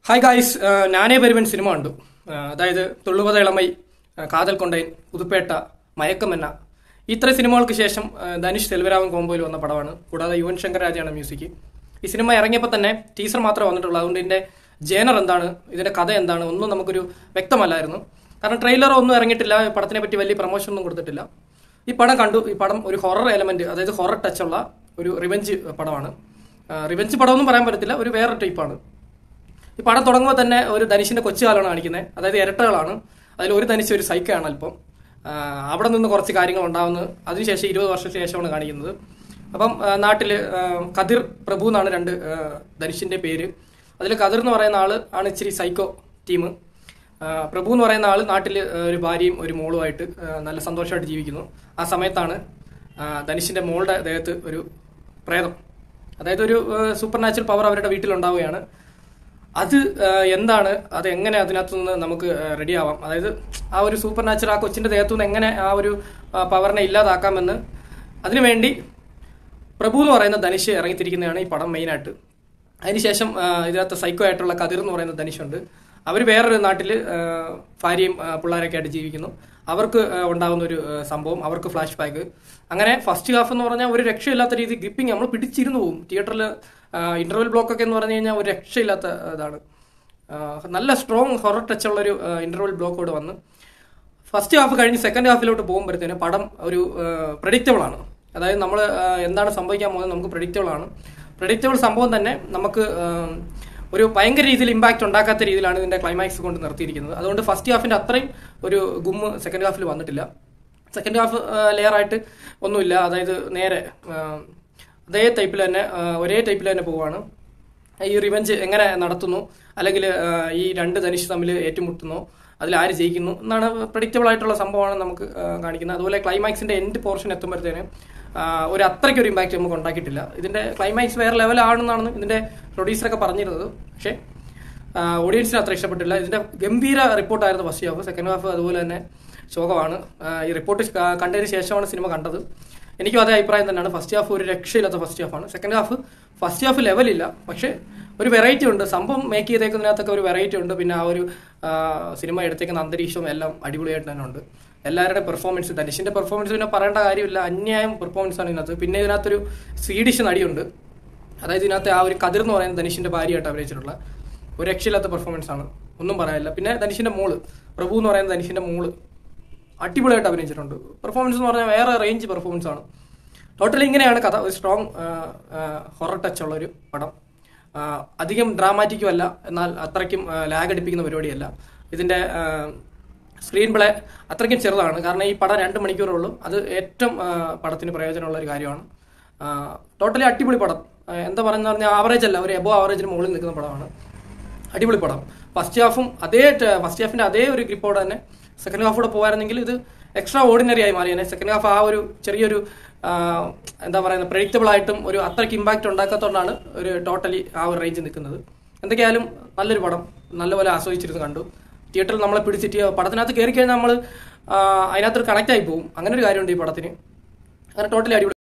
hi guys ഞാനേ പെരുവൻ cinema കണ്ടു ആ, അതായത് തുള്ളുവത ഇളമൈ ആ, കാതൽ കൊണ്ടൈൻ പുതുപ്പേട്ട മയക്കമെന്ന ഇത്ര സിനിമകൾക്ക് ശേഷം ആ, ധനുഷ് സെൽവരാമൻ കോമ്പോയിൽ വന്ന പടമാണ് കൂടാതെ യുവൻ ശങ്കർ രാജയാണ് മ്യൂസിക് ഈ സിനിമ ഇറങ്ങിയപ്പോൾ തന്നെ ടീസർ മാത്രമേ വന്നിട്ടുള്ളൂ അതുകൊണ്ട് ഇതിന്റെ ജേനർ എന്താണ് ഇതിന്റെ കഥ എന്താണ് ഒന്നും നമുക്കൊരു വ്യക്തമല്ലായിരുന്നു കാരണം ട്രെയിലർ ഒന്നും ഇറങ്ങിയിട്ടില്ല ഈ പടത്തിനെ പറ്റി വലിയ പ്രൊമോഷൻ ഒന്നും കൊടുത്തിട്ടില്ല ഈ പടം കണ്ടു ഈ പടം ഒരു ഹൊറർ എലമെന്റ് അതായത് ഹൊറർ ടച്ചുള്ള ഒരു റിവെഞ്ച് പടമാണ് റിവെഞ്ച് പടമൊന്നും പറയാൻ പറ്റത്തില്ല ഒരു വേറെ ടൈപ്പാണ് ഈ പടം തുടങ്ങുമ്പോൾ തന്നെ ഒരു ധനുഷിന്റെ കൊച്ചുകാലാണ് കാണിക്കുന്നത് അതായത് ഇരട്ടകളാണ് അതിൽ ഒരു ധനുഷ് ഒരു സൈക്കയാണ് അല്പം ആ, അവിടെ നിന്ന് കുറച്ച് കാര്യങ്ങൾ ഉണ്ടാവുന്നത് അതിനുശേഷം ഇരുപത് വർഷത്തിന് ശേഷമാണ് കാണിക്കുന്നത് അപ്പം ആ, നാട്ടില് ആ, കതിർ പ്രഭു എന്നാണ് രണ്ട് ആ, ധനുഷിന്റെ പേര് അതിൽ കതിർ എന്ന് പറയുന്ന ആള് ആണ് ഇച്ചിരി സൈക്കോ ടീം പ്രഭു എന്ന് പറയുന്ന ആള് നാട്ടിൽ ഒരു ഭാര്യയും ഒരു മോളുമായിട്ട് ആ, നല്ല സന്തോഷമായിട്ട് ജീവിക്കുന്നു ആ സമയത്താണ് ആ, ധനുഷിന്റെ മോളുടെ ദേഹത്ത് ഒരു പ്രേതം അതായത് ഒരു സൂപ്പർ നാച്ചുറൽ പവർ അവരുടെ വീട്ടിലുണ്ടാവുകയാണ് അത് ആ, എന്താണ് അത് എങ്ങനെ അതിനകത്തു നിന്ന് നമുക്ക് റെഡി ആവാം അതായത് ആ ഒരു സൂപ്പർ നാച്ചുറൽ ആ കൊച്ചിന്റെ ദേഹത്തു നിന്ന് എങ്ങനെ ആ ഒരു ആ, പവറിനെ ഇല്ലാതാക്കാമെന്ന് അതിനുവേണ്ടി പ്രഭു എന്ന് പറയുന്ന ധനുഷ് ഇറങ്ങിത്തിരിക്കുന്നതാണ് ഈ പടം മെയിനായിട്ട് അതിനുശേഷം ആ, ഇതിനകത്ത് സൈക്കോ ആയിട്ടുള്ള കതിർ എന്ന് പറയുന്ന ധനുഷുണ്ട് അവർ വേറൊരു നാട്ടിൽ ഭാര്യയും ആ, പിള്ളേരൊക്കെ ആയിട്ട് ജീവിക്കുന്നു അവർക്ക് ആ, ഉണ്ടാകുന്ന ഒരു ആ, സംഭവം അവർക്ക് ഫ്ലാഷ് ബാക്ക് അങ്ങനെ ഫസ്റ്റ് ഹാഫ് എന്ന് പറഞ്ഞാൽ ഒരു രക്ഷയില്ലാത്ത രീതി ഗ്രിപ്പിംഗ് നമ്മൾ പിടിച്ചിരുന്നു പോകും തിയേറ്ററിൽ ഇന്റർവെൽ ബ്ലോക്ക് ഒക്കെ എന്ന് പറഞ്ഞു കഴിഞ്ഞാൽ ഒരു രക്ഷയില്ലാത്ത ഇതാണ് ആ, നല്ല സ്ട്രോങ് ഹൊറർ ടച്ചുള്ള ഒരു ഇന്റർവെൽ ബ്ലോക്ക് കൂടെ വന്ന് ഫസ്റ്റ് ഹാഫ് കഴിഞ്ഞ് സെക്കൻഡ് ഹാഫിലോട്ട് പോകുമ്പോഴത്തേന് പടം ഒരു പ്രഡിക്റ്റബിൾ ആണ് അതായത് നമ്മൾ എന്താണ് സംഭവിക്കാൻ പോകുന്നത് നമുക്ക് പ്രഡിക്റ്റബിൾ ആണ് പ്രഡിക്റ്റബിൾ സംഭവം തന്നെ നമുക്ക് ആ, ഒരു ഭയങ്കര രീതിയിൽ ഇമ്പാക്റ്റ് ഉണ്ടാക്കാത്ത രീതിയിലാണ് ഇതിന്റെ ക്ലൈമാക്സ് കൊണ്ട് നിർത്തിയിരിക്കുന്നത് അതുകൊണ്ട് ഫസ്റ്റ് ഹാഫിന്റെ അത്രയും ഒരു ഗുമ്മ് സെക്കൻഡ് ഹാഫിൽ വന്നിട്ടില്ല സെക്കൻഡ് ഹാഫ് ലെയർ ആയിട്ട് ഒന്നുമില്ല അതായത് നേരെ ആ, അതേ ടൈപ്പിൽ തന്നെ ആ, ഒരേ ടൈപ്പിൽ തന്നെ പോവാണ് ഈ റിവെഞ്ച് എങ്ങനെ നടത്തുന്നു അല്ലെങ്കിൽ ഈ രണ്ട് ധനുഷ് തമ്മിൽ ഏറ്റുമുട്ടുന്നു അതിൽ ആര് ജയിക്കുന്നു എന്നാണ് പ്രഡിക്റ്റബിൾ ആയിട്ടുള്ള സംഭവമാണ് നമുക്ക് ആ, കാണിക്കുന്നത് അതുപോലെ ക്ലൈമാക്സിന്റെ എൻഡ് പോർഷൻ എത്തുമ്പോഴത്തേന് ആ, ഒരു അത്രയ്ക്ക് ഒരു ഇമ്പാക്റ്റ് നമുക്ക് ഉണ്ടാക്കിയിട്ടില്ല ഇതിന്റെ ക്ലൈമാക്സ് വേറെ ലെവലാണെന്നാണ് ഇതിന്റെ പ്രൊഡ്യൂസറൊക്കെ പറഞ്ഞിരുന്നത് പക്ഷേ ഓഡിയൻസിന് അത്ര ഇഷ്ടപ്പെട്ടില്ല ഇതിന്റെ ഗംഭീര റിപ്പോർട്ടായിരുന്നു ഫസ്റ്റ് ഹാഫ് സെക്കൻഡ് ഹാഫ് അതുപോലെ തന്നെ ശോകമാണ് ആ, ഈ റിപ്പോർട്ട് കണ്ടതിന് ശേഷമാണ് സിനിമ കണ്ടത് എനിക്കും അതേ അഭിപ്രായം തന്നെയാണ് ഫസ്റ്റ് ഹാഫ് ഒരു രക്ഷയില്ലാത്ത ഫസ്റ്റ് ഹാഫാണ് സെക്കൻഡ് ഹാഫ് ഫസ്റ്റ് ഹാഫ് ലെവലില്ല പക്ഷേ ഒരു വെറൈറ്റി ഉണ്ട് സംഭവം മേക്ക് ചെയ്തേക്കുന്നതിനകത്തൊക്കെ ഒരു വെറൈറ്റി ഉണ്ട് പിന്നെ ആ ഒരു ആ, സിനിമ എടുത്തേക്കുന്ന അന്തരീക്ഷവും എല്ലാം അടിപൊളിയായിട്ട് തന്നെ ഉണ്ട് എല്ലാവരുടെ പെർഫോമൻസ് ധനുഷിന്റെ പെർഫോമൻസ് പിന്നെ പറയേണ്ട കാര്യമില്ല അന്യായം പെർഫോമൻസ് ആണ് ഇതിനകത്ത് പിന്നെ ഇതിനകത്തൊരു സ്വീഡിഷ് നടിയുണ്ട് അതായത് ഇതിനകത്ത് ആ ഒരു കതിർ എന്ന് പറയുന്ന ധനുഷിന്റെ ഭാര്യയായിട്ട് അഭിനയിച്ചിട്ടുള്ള ഒരു രക്ഷയില്ലാത്ത പെർഫോമൻസ് ആണ് ഒന്നും പറയാനില്ല പിന്നെ ധനുഷിന്റെ മോള് പ്രഭു എന്ന് പറയുന്ന ധനുഷിന്റെ മോള് അടിപൊളിയായിട്ട് അഭിനയിച്ചിട്ടുണ്ട് പെർഫോമൻസ് എന്ന് പറഞ്ഞാൽ വേറെ റേഞ്ച് പെർഫോമൻസ് ആണ് ടോട്ടലി ഇങ്ങനെയാണ് കഥ ഒരു സ്ട്രോങ് ഹൊറർ ടച്ച് ഉള്ള ഒരു പടം ആ, അധികം ഡ്രാമാറ്റിക്കും അല്ല എന്നാൽ അത്രയ്ക്കും ലാഗ് അടിപ്പിക്കുന്ന പരിപാടിയല്ല ഇതിന്റെ സ്ക്രീൻ പ്ലേ അത്രയ്ക്കും ചെറുതാണ് കാരണം ഈ പടം രണ്ട് മണിക്കൂറേ ഉള്ളൂ അത് ഏറ്റവും ആ, പടത്തിന് പ്രയോജനമുള്ള ഒരു കാര്യമാണ് ടോട്ടലി അടിപൊളി പടം ആ, എന്താ പറയുന്നത് പറഞ്ഞാൽ ആവറേജ് അല്ല ഒരു എബോ ആവറേജിന് മുകളിൽ നിൽക്കുന്ന പടമാണ് അടിപൊളി പടം ഫസ്റ്റ് ഹാഫും അതേ ഫസ്റ്റ് ഹാഫിന്റെ അതേ ഒരു ഗ്രിപ്പോടെ തന്നെ സെക്കൻഡ് ഹാഫൂടെ പോകായിരുന്നെങ്കിൽ ഇത് എക്സ്ട്രാ ഓർഡിനറി ആയി മാറിയേനെ സെക്കൻഡ് ഹാഫ് ആ ഒരു ചെറിയൊരു ആ, എന്താ പറയുന്നത് പ്രഡിക്റ്റബിൾ ആയിട്ടും ഒരു അത്രയ്ക്ക് ഇമ്പാക്റ്റ് ഉണ്ടാക്കാത്തതുകൊണ്ടാണ് ഒരു ടോട്ടലി ആ ഒരു റേഞ്ച് നിൽക്കുന്നത് എന്തൊക്കെയായാലും നല്ലൊരു പടം നല്ലപോലെ ആസ്വദിച്ചിരുന്ന് കണ്ടു തിയേറ്ററിൽ നമ്മളെ പിടിച്ചിട്ട് പടത്തിനകത്ത് കയറി കഴിഞ്ഞാൽ നമ്മൾ അതിനകത്ത് കണക്റ്റ് ആയി പോകും അങ്ങനെ ഒരു കാര്യമുണ്ട് ഈ പടത്തിന് അങ്ങനെ ടോട്ടലി അടിപൊളി